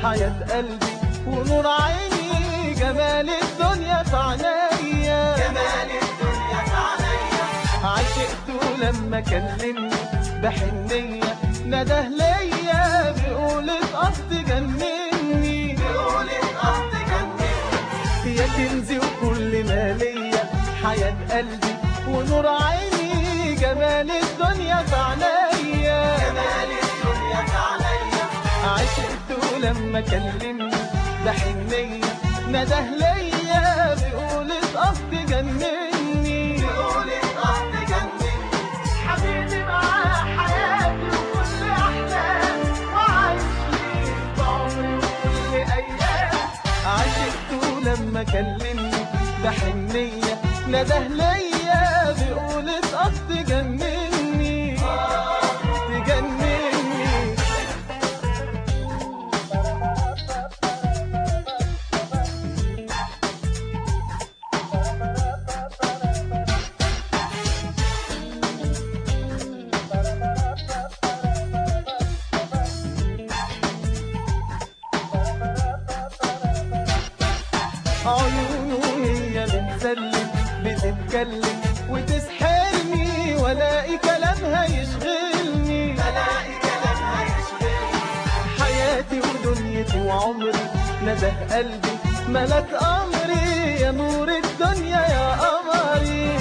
حياة قلبي ونور عيني جمال الدنيا في عينيا جمال الدنيا في عينيا عشقته لما كلمني بحنية نده ليا بيقول قصد جنني بيقول القصد جنني يا كنزي وكل ما ليا حياة قلبي ونور عيني جمال الدنيا في عينيا جمال الدنيا في عينيا عشقته لما كلمني بحنية نده ليا بيقول قصد جنني بيقول القصد جنني حبيبي معاه حياتي وكل احلامي وعايش ليه بعمري وكل ايام عشقته لما كلمني بحنية نده ليا بيقول قصد جنني تجنني عيونه هي بتسلم بتتكلم وتسحرني والاقي كلامها يشغلني بلاقي كلامها يشغلني حياتي ودنيتي وعمري نده قلبي ملك امري يا نور الدنيا يا قمري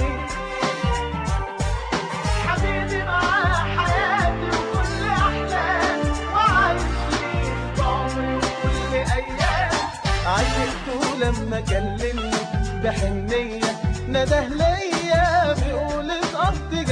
حبيبي معاه حياتي وكل احلامي وعايش ليه بعمري وكل ايام عشقته لما كلمني بحنية نده ليا بيقول قصد